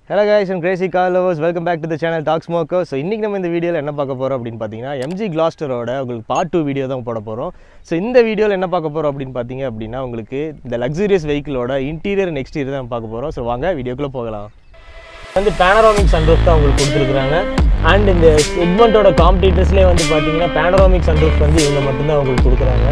hello guys and crazy car lovers welcome back to the channel Dog Smoker so இன்றைக்கி நம்ம இந்த வீடியோவில் என்ன பார்க்க போகிறோம் அப்படின்னு பார்த்தீங்கன்னா எம்ஜி கிளாஸ்டரோட உங்களுக்கு பார்ட் டூ வீடியோ தான் போட போகிறோம் ஸோ இந்த வீடியோவில் என்ன பார்க்க போகிறோம் அப்படின்னு பார்த்தீங்க அப்படின்னா உங்களுக்கு இந்த லக்ஸூரியஸ் வெஹிக்கிளோட இன்டீரியர் அண்ட் எக்ஸ்டீரியர் தான் பார்க்க போகிறோம் ஸோ வாங்க வீடியோக்குள்ளே போகலாம் வந்து பேனராமிக் சன்ரூஃப் தான் உங்களுக்கு கொடுத்துருக்குறாங்க அண்ட் இந்த செக்மெண்ட்டோட காம்படிட்டர்ஸ்லேயே வந்து பார்த்தீங்கன்னா பேனராமிக் சன்ரூஃப் வந்து இவங்க மட்டும்தான் உங்களுக்கு கொடுக்குறாங்க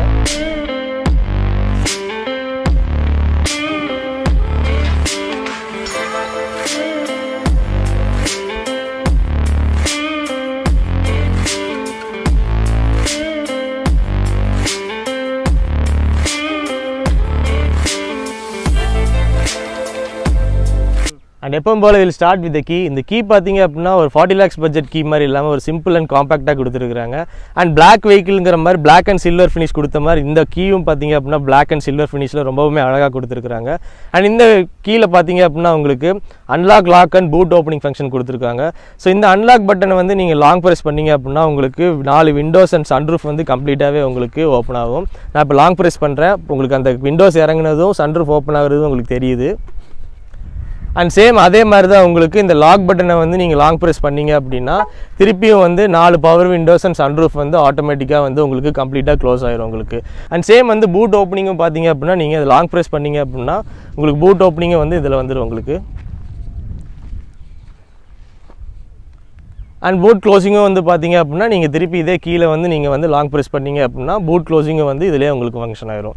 அண்ட் எப்பவும் போல வில் ஸ்டார்ட் வித் கீ இந்த கீ பார்த்தீங்க அப்படின்னா ஒரு ஃபார்ட்டி லேக்ஸ் பட்ஜெட் கீ மாதிரி இல்லாமல் ஒரு சிம்பிள் அண்ட் காம்பாக்டாக கொடுத்துருக்காங்க அண்ட் பிளாக் வெஹிக்கிள்ங்கிற மாதிரி பிளாக் அண்ட் சில்வர் ஃபினிஷ் கொடுத்த மாதிரி இந்த கீயும் பார்த்தீங்க அப்படின்னா பிளாக் அண்ட் சில்வர் ஃபினிஷில் ரொம்பவுமே அழகாக கொடுத்துருக்காங்க அண்ட் இந்த கீழே பார்த்தீங்க அப்படின்னா உங்களுக்கு unlock lock and boot opening function கொடுத்துருக்காங்க ஸோ இந்த அன்லாக் பட்டனை வந்து நீங்கள் லாங் ப்ரெஸ் பண்ணீங்க அப்படின்னா உங்களுக்கு நாலு விண்டோஸ் அண்ட் சன்ரூஃப் வந்து கம்ப்ளீட்டாகவே உங்களுக்கு ஓப்பன் ஆகும் நான் இப்போ லாங் ப்ரெஸ் பண்ணுறேன் உங்களுக்கு அந்த விண்டோஸ் இறங்குனதும் சன்ரூஃப் ஓப்பன் ஆகுறதும் உங்களுக்கு தெரியுது அண்ட் சேம் அதே மாதிரி தான் உங்களுக்கு இந்த லாக் பட்டனை வந்து நீங்கள் லாங் ப்ரெஸ் பண்ணீங்க அப்படின்னா திருப்பியும் வந்து நாலு பவர் விண்டோஸ் அண்ட் சன்ரூஃப் வந்து ஆட்டோமேட்டிக்காக வந்து உங்களுக்கு கம்ப்ளீட்டாக க்ளோஸ் ஆயிரும் உங்களுக்கு அண்ட் சேம் வந்து பூட் ஓப்பனிங்கும் பார்த்தீங்க அப்படின்னா நீங்கள் அதை லாங் ப்ரெஸ் பண்ணீங்க அப்படின்னா உங்களுக்கு பூட் ஓப்பனிங்கும் வந்து இதில் வந்துடும் உங்களுக்கு அண்ட் பூட் க்ளோசிங்கும் வந்து பார்த்தீங்க அப்படின்னா நீங்கள் திருப்பி இதே கீழே வந்து நீங்கள் வந்து லாங் ப்ரெஸ் பண்ணீங்க அப்படின்னா பூட் க்ளோசிங்கும் வந்து இதிலே உங்களுக்கு ஃபங்க்ஷன் ஆயிரும்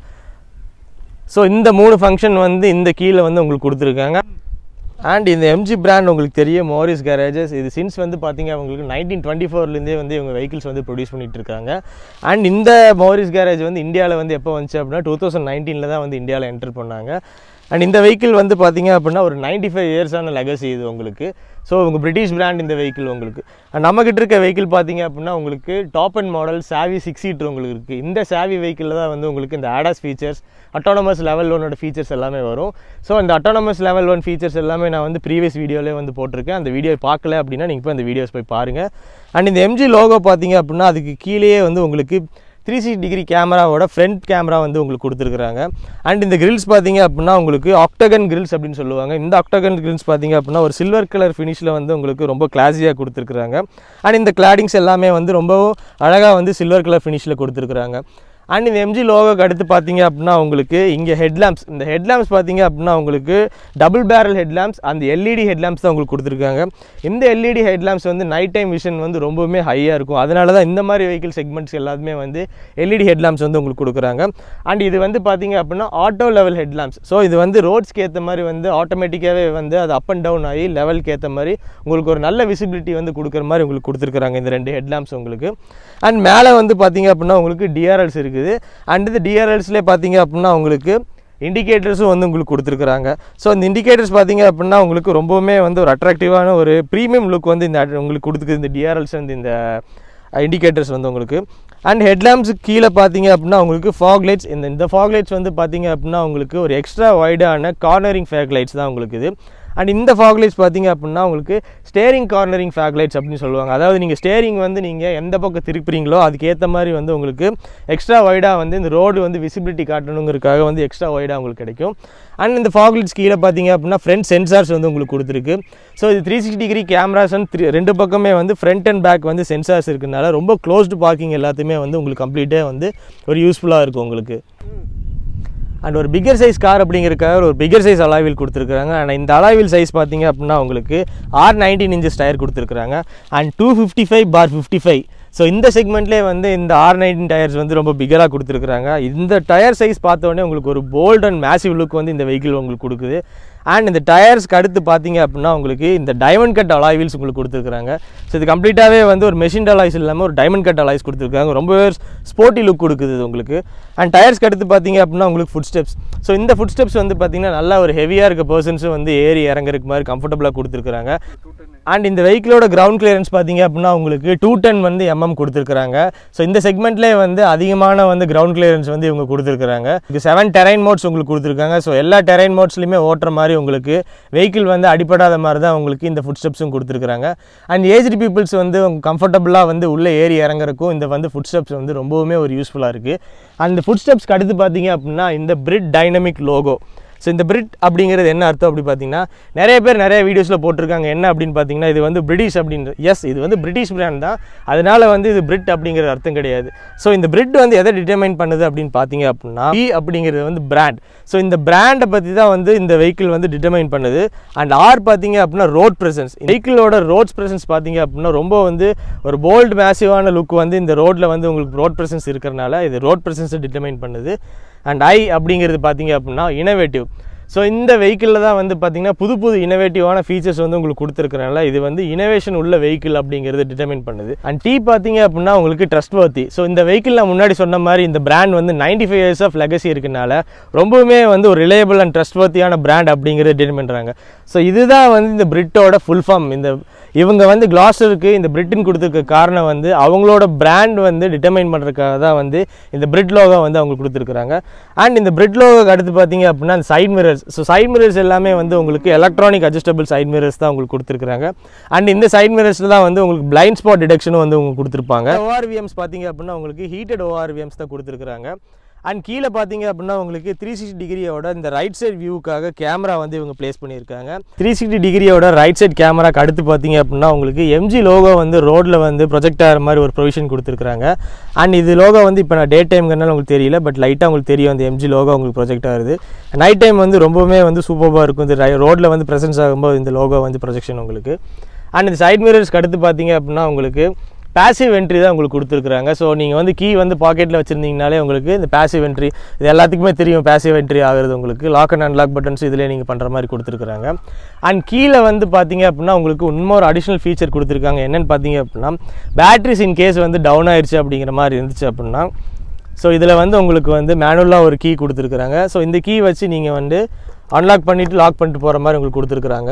ஸோ இந்த மூணு ஃபங்க்ஷன் வந்து இந்த கீழே வந்து உங்களுக்கு கொடுத்துருக்காங்க அண்ட் இந்த எம்ஜி பிராண்ட் உங்களுக்கு தெரியும் மோரிஸ் கேரேஜஸ் இது சின்ஸ் வந்து பார்த்தீங்க உங்களுக்கு நைன்டீன் டுவெண்ட்டி ஃபோர்லேருந்தே வந்து இவங்க வெஹிக்கிள்ஸ் வந்து ப்ரொடியூஸ் பண்ணிட்டு இருக்காங்க அண்ட் இந்த மோரிஸ் கேரேஜ் வந்து இந்தியாவில் வந்து எப்போ வந்துச்சு அப்படின்னா டூ தௌசண்ட் நைன்டீனில் தான் வந்து இந்தியாவில் என்டர் பண்ணாங்க அண்ட் இந்த வெஹிக்கிள் வந்து பார்த்தீங்க அப்படின்னா ஒரு நைன்டி ஃபைவ் இயர்ஸான லெகசி இது உங்களுக்கு ஸோ உங்கள் பிரிட்டிஷ் பிராண்ட் இந்த வெஹிக்கிள் உங்களுக்கு அண்ட் நம்மகிட்ட இருக்க வெஹிக்கிள் பார்த்தீங்க அப்படின்னா உங்களுக்கு top and model Savvy six seater உங்களுக்கு இருக்குது இந்த சாவி வெஹிக்கிளில் தான் வந்து உங்களுக்கு இந்த ஆடாஸ் ஃபீச்சர்ஸ் அட்டானமஸ் லெவல் ஒன்னோட ஃபீச்சர்ஸ் எல்லாமே வரும் ஸோ அந்த அட்டானமஸ் லெவல் ஒன் ஃபீச்சர்ஸ் எல்லாமே நான் வந்து ப்ரீவியஸ் வீடியோலேயே வந்து போட்டிருக்கேன் அந்த வீடியோ பார்க்கல அப்படின்னா நீங்கள் போய் அந்த வீடியோஸ் போய் பாருங்கள் அண்ட் இந்த எம்ஜி லோகோ பார்த்தீங்க அப்படின்னா அதுக்கு கீழேயே வந்து உங்களுக்கு த்ரீ சிக்ஸ் டிகிரி கேமராவோட ஃப்ரண்ட் கேமரா வந்து உங்களுக்கு கொடுத்துருக்குறாங்க அண்ட் இந்த கிரில்ஸ் பார்த்தீங்க அப்படின்னா உங்களுக்கு ஆக்டகன் கிரில்ஸ் அப்படின்னு சொல்லுவாங்க இந்த ஆக்டகன் கிரில்ஸ் பார்த்தீங்க அப்படின்னா ஒரு சில்வர் கலர் ஃபினிஷில் வந்து உங்களுக்கு ரொம்ப கிளாஸியாக கொடுத்துருக்குறாங்க அண்ட் இந்த கிளாடிங்ஸ் எல்லாமே வந்து ரொம்பவும் அழகாக வந்து சில்வர் கலர் ஃபினிஷில் கொடுத்துருக்குறாங்க அண்ட் இந்த எம்ஜி லோகோக்கு அடுத்து பார்த்தீங்க அப்படின்னா உங்களுக்கு இங்கே ஹெட்லாம்ப்ஸ் இந்த ஹெட்லாம்ப்ஸ் பார்த்தீங்க அப்படின்னா உங்களுக்கு டபுள் பேரல் ஹெட்லாம்ப்ஸ் அந்த எல்இடி ஹெட்லாம்ப்ஸ் தான் உங்களுக்கு கொடுத்துருக்காங்க இந்த எல்இடி ஹெட்லாம்ப்ஸ் வந்து நைட் டைம் விஷன் வந்து ரொம்பவுமே ஹையாக இருக்கும் அதனால தான் இந்த மாதிரி வெஹிக்கிள் செக்மெண்ட்ஸ் எல்லாத்துமே வந்து எல்இடி ஹெட்லாம்ப்ஸ் வந்து உங்களுக்கு கொடுக்குறாங்க அண்ட் இது வந்து பார்த்தீங்க அப்படின்னா ஆட்டோ லெவல் ஹெட்லாம்ப்ஸ் ஸோ இது வந்து ரோட்ஸ்க்கு ஏற்ற மாதிரி வந்து ஆட்டோமேட்டிக்காகவே வந்து அது அப் அண்ட் டவுன் ஆகி லெவலுக்கு ஏற்ற மாதிரி உங்களுக்கு ஒரு நல்ல விசிபிலிட்டி வந்து கொடுக்குற மாதிரி உங்களுக்கு கொடுத்துருக்குறாங்க இந்த ரெண்டு ஹெட்லாம்ப்ஸ் உங்களுக்கு அண்ட் மேலே வந்து பார்த்தீங்க அப்படின்னா உங்களுக்கு டிஆர்எல்ஸ் இருக்குது அண்ட் இந்த டிஆர்எல்ஸ்லேயே பார்த்தீங்க அப்படின்னா உங்களுக்கு இண்டிகேட்டர்ஸும் வந்து உங்களுக்கு கொடுத்துருக்குறாங்க ஸோ இந்த இண்டிகேட்டர்ஸ் பார்த்தீங்க அப்படின்னா உங்களுக்கு ரொம்பவுமே வந்து ஒரு அட்ராக்டிவான ஒரு ப்ரீமியம் லுக் வந்து இந்த உங்களுக்கு கொடுத்துக்குது இந்த டிஆர்எல்ஸ் வந்து இந்த இண்டிகேட்டர்ஸ் வந்து உங்களுக்கு அண்ட் ஹெட்லாம்ப்ஸுக்கு கீழே பார்த்தீங்க அப்படின்னா உங்களுக்கு ஃபாக் லைட்ஸ் இந்த இந்த ஃபாக் லைட்ஸ் வந்து பார்த்தீங்க அப்படின்னா உங்களுக்கு ஒரு எக்ஸ்ட்ரா வைடான கார்னரிங் ஃபேக் லைட்ஸ் தான் உங்களுக்கு இது அண்ட் இந்த ஃபாக் லைட்ஸ் பார்த்தீங்க அப்படின்னா உங்களுக்கு ஸ்டேரிங் கார்னரிங் ஃபேக் லைட்ஸ் அப்படின்னு சொல்லுவாங்க அதாவது நீங்கள் ஸ்டேரிங் வந்து நீங்கள் எந்த பக்கம் திருப்புறீங்களோ அதுக்கேற்ற மாதிரி வந்து உங்களுக்கு எக்ஸ்ட்ரா வைடாக வந்து இந்த ரோடு வந்து விசிபிலிட்டி காட்டணுங்கிறதுக்காக வந்து எக்ஸ்ட்ரா வைடாக உங்களுக்கு கிடைக்கும் அண்ட் இந்த ஃபாக் லைட்ஸ் கீழே பார்த்தீங்க அப்படின்னா ஃப்ரண்ட் சென்சார்ஸ் வந்து உங்களுக்கு கொடுத்துருக்கு ஸோ இது three sixty degree cameras and three ரெண்டு பக்கமே வந்து ஃப்ரண்ட் அண்ட் பேக் வந்து சென்சார்ஸ் இருக்கிறதுனால ரொம்ப க்ளோஸ்டு பார்க்கிங் எல்லாத்தையுமே வந்து உங்களுக்கு கம்ப்ளீட்டாக வந்து ஒரு யூஸ்ஃபுல்லாக இருக்கும் உங்களுக்கு அண்ட் ஒரு பிகர் சைஸ் கார் அப்படிங்கிறதுக்காக ஒரு பிகர் சைஸ் அலாவில் கொடுத்துருக்காங்க அண்ட் இந்த அலாவில் சைஸ் பார்த்தீங்க அப்படின்னா உங்களுக்கு ஆர் நைன்டீன் இன்ச்சஸ் டயர் கொடுத்துருக்காங்க and two fifty five bar fifty five so இந்த செக்மெண்ட்லேயே வந்து இந்த ஆர் நைன்டீன் டயர்ஸ் வந்து ரொம்ப பிகராக கொடுத்துருக்குறாங்க இந்த டயர் சைஸ் பார்த்தோன்னே உங்களுக்கு ஒரு போல்ட் அண்ட் மேசிவ் லுக் வந்து இந்த வெஹிக்கிள் உங்களுக்கு கொடுக்குது அண்ட் இந்த டயர்ஸ்க்கு அடுத்து பார்த்தீங்க அப்படின்னா உங்களுக்கு இந்த டைமண்ட் கட் அலாய் வீல்ஸ் உங்களுக்கு கொடுத்துருக்காங்க ஸோ இது கம்ப்ளீட்டாகவே வந்து ஒரு மெஷின் அலாய்ஸ் இல்லாமல் ஒரு டைமண்ட் கட் அலாய்ஸ் கொடுத்துருக்காங்க ரொம்பவே ஸ்போர்ட்டி லுக் கொடுக்குது இது உங்களுக்கு அண்ட் டயர்ஸ்க்கு அடுத்து பார்த்தீங்க அப்படின்னா உங்களுக்கு ஃபுட் ஸ்டெப்ஸ் ஸோ இந்த ஃபுட் ஸ்டெப்ஸ் வந்து பார்த்தீங்கன்னா நல்லா ஒரு ஹெவியாக இருக்க பர்சன்ஸும் வந்து ஏறி இறங்குறதுக்கு மாதிரி கம்ஃபர்டபுளாக கொடுத்துருக்காங்க அண்ட் இந்த வெஹிக்கிளோட கிரவுண்ட் கிளியரன்ஸ் பார்த்தீங்க அப்படின்னா உங்களுக்கு டூ டென் வந்து எம்எம் கொடுத்துருக்காங்க ஸோ இந்த செக்மெண்ட்லேயே வந்து அதிகமான வந்து கிரவுண்ட் கிளியரன்ஸ் வந்து இவங்க கொடுத்துருக்காங்க இது செவன் டெரைன் மோட்ஸ் உங்களுக்கு கொடுத்துருக்காங்க ஸோ எல்லா டெரைன் மோட்ஸ்லையுமே ஓட்டுற மாதிரி உங்களுக்கு வெஹிக்கிள் வந்து அடிப்படாத மாதிரி தான் உங்களுக்கு இந்த ஃபுட் ஸ்டெப்ஸும் கொடுத்துருக்காங்க அண்ட் ஏஜ்டு பீப்புள்ஸ் வந்து கம்ஃபர்டபுளாக வந்து உள்ளே ஏறி இறங்குறக்கும் இந்த வந்து ஃபுட் ஸ்டெப்ஸ் வந்து ரொம்பவுமே ஒரு யூஸ்ஃபுல்லாக இருக்குது அந்த ஃபுட் ஸ்டெப்ஸ்க்கு அடுத்து பார்த்தீங்க அப்படின்னா இந்த பிரிட் டைனமிக் லோகோ ஸோ இந்த பிரிட் அப்படிங்கிறது என்ன அர்த்தம் அப்படி பார்த்தீங்கன்னா நிறைய பேர் நிறைய வீடியோஸில் போட்டிருக்காங்க என்ன அப்படின்னு பார்த்தீங்கன்னா இது வந்து பிரிட்டிஷ் அப்படின்ற எஸ் இது வந்து பிரிட்டிஷ் பிராண்ட் தான் அதனால வந்து இது பிரிட் அப்படிங்கிற அர்த்தம் கிடையாது ஸோ இந்த பிரிட் வந்து எதை டிட்டர்மைன் பண்ணுது அப்படின்னு பார்த்தீங்க அப்படின்னா பி அப்படிங்கிறது வந்து பிராண்ட் ஸோ இந்த பிராண்டை பற்றி தான் வந்து இந்த வெஹிக்கிள் வந்து டிட்டர்மைன் பண்ணுது அண்ட் ஆர் பார்த்தீங்க அப்படின்னா ரோட் ப்ரெசன்ஸ் வெஹிக்கிளோட ரோட்ஸ் ப்ரெசன்ஸ் பார்த்தீங்க அப்படின்னா ரொம்ப வந்து ஒரு போல்டு மேசிவான லுக் வந்து இந்த ரோட்டில் வந்து உங்களுக்கு ரோட் ப்ரெசன்ஸ் இருக்கிறனால இது ரோட் ப்ரெசன்ஸை டிட்டர்மைன் பண்ணுது அண்ட் ஐ அப்படிங்கிறது பார்த்தீங்க அப்படின்னா இனோவேட்டிவ் ஸோ இந்த வெஹிக்கிளில் தான் வந்து பார்த்தீங்கன்னா புது புது இனோவேட்டிவான ஃபீச்சர்ஸ் வந்து உங்களுக்கு கொடுத்துருக்கறனால இது வந்து இனோவேஷன் உள்ள வெஹிக்கிள் அப்படிங்கிறது டிட்டர்மின் பண்ணுது அண்ட் டீ பார்த்தீங்க அப்படின்னா உங்களுக்கு ட்ரஸ்ட் வர்த்தி ஸோ இந்த வெஹிக்கிள் நான் முன்னாடி சொன்ன மாதிரி இந்த பிராண்ட் வந்து ninety five years of legacy இருக்கனால ரொம்பவுமே வந்து ஒரு ரிலையபிள் அண்ட் ட்ரஸ்ட் வர்த்தியான பிராண்ட் அப்படிங்கிறது டிட்டர்மின் பண்ணுறாங்க ஸோ இதுதான் வந்து இந்த பிரிட்டோட ஃபுல் ஃபார்ம் இந்த இவங்க வந்து கிளாஸருக்கு இந்த பிரிட்டன் கொடுத்துருக்க காரணம் வந்து அவங்களோட பிராண்ட் வந்து டிட்டர்மைன் பண்ணுறதுக்காக தான் வந்து இந்த பிரிட் லோகோ வந்து அவங்க கொடுத்துருக்குறாங்க அண்ட் இந்த பிரிட் லோகோக்கு அடுத்து பார்த்தீங்க அப்படின்னா அந்த side mirrors so side mirrors எல்லாமே வந்து உங்களுக்கு எலக்ட்ரானிக் அட்ஜஸ்டபிள் சைட் மிரர்ஸ் தான் உங்களுக்கு கொடுத்துருக்காங்க அண்ட் இந்த சைட் மிரர்ஸில் தான் வந்து உங்களுக்கு பிளைண்ட் ஸ்பாட் டிடெக்ஷனும் வந்து உங்களுக்கு கொடுத்துருப்பாங்க ஓஆர்விஎம்ஸ் பார்த்தீங்க அப்படின்னா உங்களுக்கு ஹீட்டட் ஓஆர்விஎம்ஸ் தான் கொடுத்துருக்காங்க அண்ட் கீழே பார்த்தீங்க அப்படின்னா உங்களுக்கு த்ரீ சிக்ஸ்டி டிகிரியோட இந்த ரைட் சைட் வியூக்காக கேமரா வந்து இவங்க ப்ளேஸ் பண்ணியிருக்காங்க த்ரீ சிக்ஸ்டி டிகிரியோட ரைட் சைட் கேமராக்கு அடுத்து பார்த்தீங்க அப்படின்னா உங்களுக்கு எம்ஜி லோகோ வந்து ரோட்டில் வந்து ப்ரொஜெக்ட் ஆகிற மாதிரி ஒரு ப்ரொவிஷன் கொடுத்துருக்காங்க அண்ட் இது லோகோ வந்து இப்போ நான் டே டைம்ங்கிறனால உங்களுக்கு தெரியல பட் லைட்டாக உங்களுக்கு தெரியும் அந்த எம்ஜி லோகோ உங்களுக்கு ப்ரொஜெக்ட் ஆகுது நைட் டைம் வந்து ரொம்பவுமே வந்து சூப்பராக இருக்கும் இந்த ரோட்டில் வந்து ப்ரெசன்ஸ் ஆகும்போது இந்த லோகோ வந்து ப்ரொஜெக்ஷன் உங்களுக்கு அண்ட் இந்த சைட் மிரர்ஸ்க்கு அடுத்து பார்த்தீங்க அப்படின்னா உங்களுக்கு பேசிவ் என்ட்ரி தான் உங்களுக்கு கொடுத்துருக்குறாங்க ஸோ நீங்கள் வந்து கீ வந்து பாக்கெட்டில் வச்சுருந்தீங்கனாலே உங்களுக்கு இந்த பேசிவ் என்ட்ரி இது எல்லாத்துக்குமே தெரியும் பேசிவ் என்ட்ரி ஆகுறது உங்களுக்கு லாக் அண்ட் அன்லாக் பட்டன்ஸ் இதிலே நீங்கள் பண்ணுற மாதிரி கொடுத்துருக்குறாங்க அண்ட் கீழே வந்து பார்த்தீங்க அப்படின்னா உங்களுக்கு இன்னொரு அடிஷ்னல் ஃபீச்சர் கொடுத்துருக்காங்க என்னென்னு பார்த்தீங்க அப்படின்னா பேட்ரிஸ் இன் கேஸ் வந்து டவுன் ஆயிடுச்சு அப்படிங்கிற மாதிரி இருந்துச்சு அப்படின்னா ஸோ இதில் வந்து உங்களுக்கு வந்து மேனுவலாக ஒரு கீ கொடுத்துருக்குறாங்க ஸோ இந்த கீ வச்சு நீங்கள் வந்து அன்லாக் பண்ணிவிட்டு லாக் பண்ணிட்டு போகிற மாதிரி உங்களுக்கு கொடுத்துருக்குறாங்க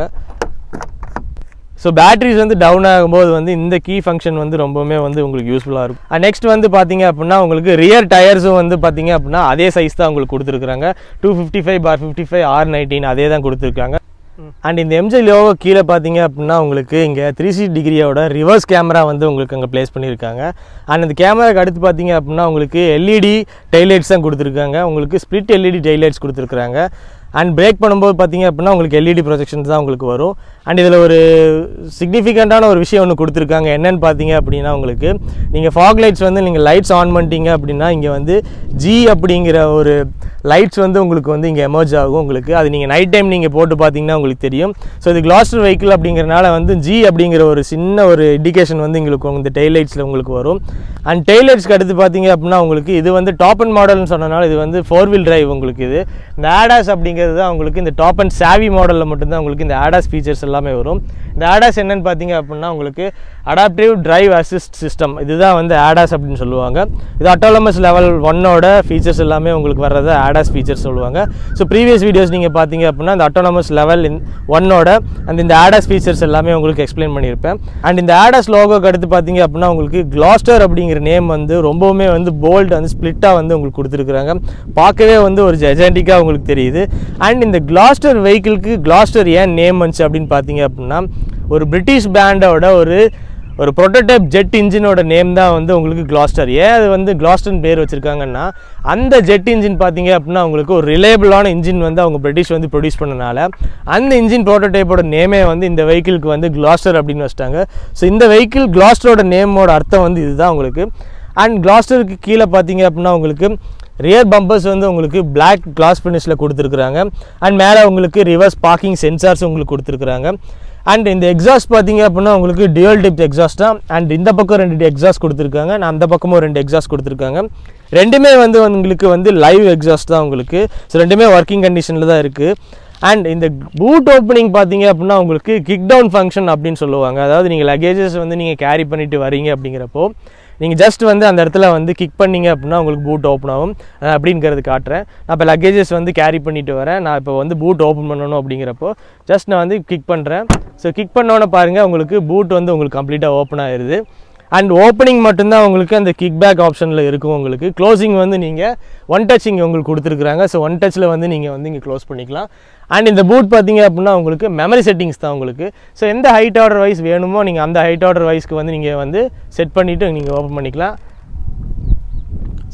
ஸோ பேட்டரிஸ் வந்து டவுன் ஆகும்போது வந்து இந்த கீ ஃபங்க்ஷன் வந்து ரொம்பவுமே வந்து உங்களுக்கு யூஸ்ஃபுல்லாக இருக்கும் அண்ட் நெக்ஸ்ட் வந்து பார்த்தீங்க அப்படின்னா உங்களுக்கு ரியர் டயர்ஸும் வந்து பார்த்தீங்க அப்படின்னா அதே சைஸ் தான் உங்களுக்கு கொடுத்துருக்குறாங்க two fifty five bar fifty five R nineteen அதே தான் கொடுத்துருக்காங்க அண்ட் இந்த எம்ஜி லோகோ கீழே பார்த்தீங்க அப்படின்னா உங்களுக்கு இங்கே த்ரீ சி டிகிரியோட ரிவர்ஸ் கேமரா வந்து உங்களுக்கு அங்கே ப்ளேஸ் பண்ணியிருக்காங்க அண்ட் இந்த கேமராக்கு அடுத்து பார்த்தீங்க அப்படின்னா உங்களுக்கு எல்இடி டைலைட்ஸ் தான் கொடுத்துருக்காங்க உங்களுக்கு ஸ்ப்ளிட் எல்இடி டைலைட்ஸ் கொடுத்துருக்காங்க அண்ட் பிரேக் பண்ணும்போது பார்த்தீங்க அப்படின்னா உங்களுக்கு எல்இடி ப்ரொஜெக்ஷன்ஸ் தான் உங்களுக்கு வரும் அண்ட் இதில் ஒரு சிக்னிஃபிகண்ட்டான ஒரு விஷயம் ஒன்று கொடுத்துருக்காங்க என்னென்னு பார்த்தீங்க அப்படின்னா உங்களுக்கு நீங்கள் ஃபாக் லைட்ஸ் வந்து நீங்கள் லைட்ஸ் ஆன் பண்ணிட்டீங்க அப்படின்னா இங்கே வந்து ஜி அப்படிங்கிற ஒரு லைட்ஸ் வந்து உங்களுக்கு வந்து இங்கே எமர்ஜ் ஆகும் உங்களுக்கு அது நீங்கள் நைட் டைம் நீங்கள் போட்டு பார்த்தீங்கன்னா உங்களுக்கு தெரியும் ஸோ இது கிளாஸ்டர் வெஹிக்கிள் அப்படிங்கிறனால வந்து ஜி அப்படிங்கிற ஒரு சின்ன ஒரு இண்டிகேஷன் வந்து உங்களுக்கு இந்த டெய்லைட்ஸில் உங்களுக்கு வரும் அண்ட் டெய்லைட்ஸ்க்கு அடுத்து பார்த்தீங்க அப்படின்னா உங்களுக்கு இது வந்து டாப் அண்ட் மாடல்னு சொன்னனால இது வந்து ஃபோர் வீல் டிரைவ் உங்களுக்கு இது இந்த ஆடாஸ் அப்படிங்கிறது தான் உங்களுக்கு இந்த டாப் அண்ட் சாவி மாடலில் மட்டும்தான் உங்களுக்கு இந்த ஆடாஸ் ஃபீச்சர்ஸ் எல்லாமே வரும் இந்த ஆடாஸ் என்னன்னு பார்த்தீங்க அப்படின்னா உங்களுக்கு அடாப்டிவ் டிரைவ் அசிஸ்ட் சிஸ்டம் இதுதான் வந்து ஆடாஸ் அப்படின்னு சொல்லுவாங்க இது அட்டாலமஸ் லெவல் ஒன்னோட ஃபீச்சர்ஸ் எல்லாமே உங்களுக்கு வர்றது ஆடாஸ் ஃபீச்சர்ஸ் சொல்லுவாங்க ஸோ ப்ரீவியஸ் வீடியோஸ் நீங்கள் பார்த்தீங்க அப்படின்னா இந்த அட்டானமஸ் லெவல் ஒன்னோட அந்த இந்த ஆடாஸ் ஃபீச்சர்ஸ் எல்லாமே உங்களுக்கு எக்ஸ்பிளைன் பண்ணியிருப்பேன் அண்ட் இந்த ஆடாஸ் லோகோக்கு அடுத்து பார்த்தீங்க அப்படின்னா உங்களுக்கு கிளாஸ்டர் அப்படிங்கிற நேம் வந்து ரொம்பவுமே வந்து போல்டு வந்து ஸ்ப்ளிட்டாக வந்து உங்களுக்கு கொடுத்துருக்குறாங்க பார்க்கவே வந்து ஒரு ஜெஜாண்டிக்காக உங்களுக்கு தெரியுது அண்ட் இந்த கிளாஸ்டர் வெஹிக்கிளுக்கு கிளாஸ்டர் ஏன் நேம் வந்துச்சு அப்படின்னு பார்த்தீங்க அப்படின்னா ஒரு பிரிட்டிஷ் பேண்டோட ஒரு ஒரு ப்ரோட்டோடைப் ஜெட் இன்ஜினோட நேம் தான் வந்து உங்களுக்கு கிளாஸ்டர் ஏன் அது வந்து கிளாஸ்டர்னு பேர் வச்சுருக்காங்கன்னா அந்த ஜெட் இன்ஜின் பார்த்தீங்க அப்படின்னா உங்களுக்கு ஒரு ரிலேபிளான இன்ஜின் வந்து அவங்க பிரிட்டிஷ் வந்து ப்ரொடியூஸ் பண்ணனால அந்த இன்ஜின் ப்ரோட்டோடைப்போட நேமே வந்து இந்த வெஹிக்கிளுக்கு வந்து கிளாஸ்டர் அப்படின்னு வச்சிட்டாங்க ஸோ இந்த வெஹிக்கிள் கிளாஸ்டரோட நேமோட அர்த்தம் வந்து இதுதான் உங்களுக்கு அண்ட் கிளாஸ்டருக்கு கீழே பார்த்தீங்க அப்படின்னா உங்களுக்கு ரியர் பம்பர்ஸ் வந்து உங்களுக்கு Black கிளாஸ் ஃபினிஷில் கொடுத்துருக்குறாங்க அண்ட் மேலே உங்களுக்கு ரிவர்ஸ் பார்க்கிங் சென்சார்ஸ் உங்களுக்கு கொடுத்துருக்குறாங்க அண்ட் இந்த எக்ஸாஸ்ட் பார்த்தீங்க அப்படின்னா உங்களுக்கு டியூல் டிப் எக்ஸாஸ்ட் தான் அண்ட் இந்த பக்கம் ரெண்டு எக்ஸாஸ்ட் கொடுத்துருக்காங்க நான் அந்த பக்கமும் ரெண்டு எக்ஸாஸ்ட் கொடுத்துருக்காங்க ரெண்டுமே வந்து உங்களுக்கு வந்து லைவ் எக்ஸாஸ்ட் தான் உங்களுக்கு ஸோ ரெண்டுமே ஒர்க்கிங் கண்டிஷனில் தான் இருக்குது அண்ட் இந்த பூட் ஓப்பனிங் பார்த்தீங்க அப்படின்னா உங்களுக்கு கிக் டவுன் ஃபங்க்ஷன் அப்படின்னு சொல்லுவாங்க அதாவது நீங்கள் லக்கேஜஸ் வந்து நீங்கள் கேரி பண்ணிட்டு வரீங்க அப்படிங்கிறப்போ நீங்கள் ஜஸ்ட் வந்து அந்த இடத்துல வந்து கிக் பண்ணீங்க அப்படின்னா உங்களுக்கு பூட் ஓப்பன் ஆகும் அஹ் அப்படிங்கிறது காட்டுறேன் நான் இப்போ லக்கேஜஸ் வந்து கேரி பண்ணிட்டு வரேன் நான் இப்போ வந்து பூட் ஓப்பன் பண்ணணும் அப்படிங்கிறப்போ ஜஸ்ட் நான் வந்து கிக் பண்ணுறேன் ஸோ கிக் பண்ணோன்னே பாருங்கள் உங்களுக்கு பூட் வந்து உங்களுக்கு கம்ப்ளீட்டாக ஓப்பன் ஆயிடுது அண்ட் ஓப்பனிங் மட்டும்தான் உங்களுக்கு அந்த கிக் பேக் ஆப்ஷனில் இருக்கும் உங்களுக்கு க்ளோசிங் வந்து நீங்கள் ஒன் டச் இங்கே உங்களுக்கு கொடுத்துருக்குறாங்க ஸோ ஒன் டச்சில் வந்து நீங்கள் வந்து இங்கே க்ளோஸ் பண்ணிக்கலாம் அண்ட் இந்த பூட் பார்த்தீங்க அப்படின்னா உங்களுக்கு மெமரி செட்டிங்ஸ் தான் உங்களுக்கு ஸோ எந்த ஹைட் ஆர்டர் வைஸ் வேணுமோ நீங்கள் அந்த ஹைட் ஆர்டர் வைஸ்க்கு வந்து நீங்கள் வந்து செட் பண்ணிவிட்டு நீங்கள் ஓப்பன் பண்ணிக்கலாம்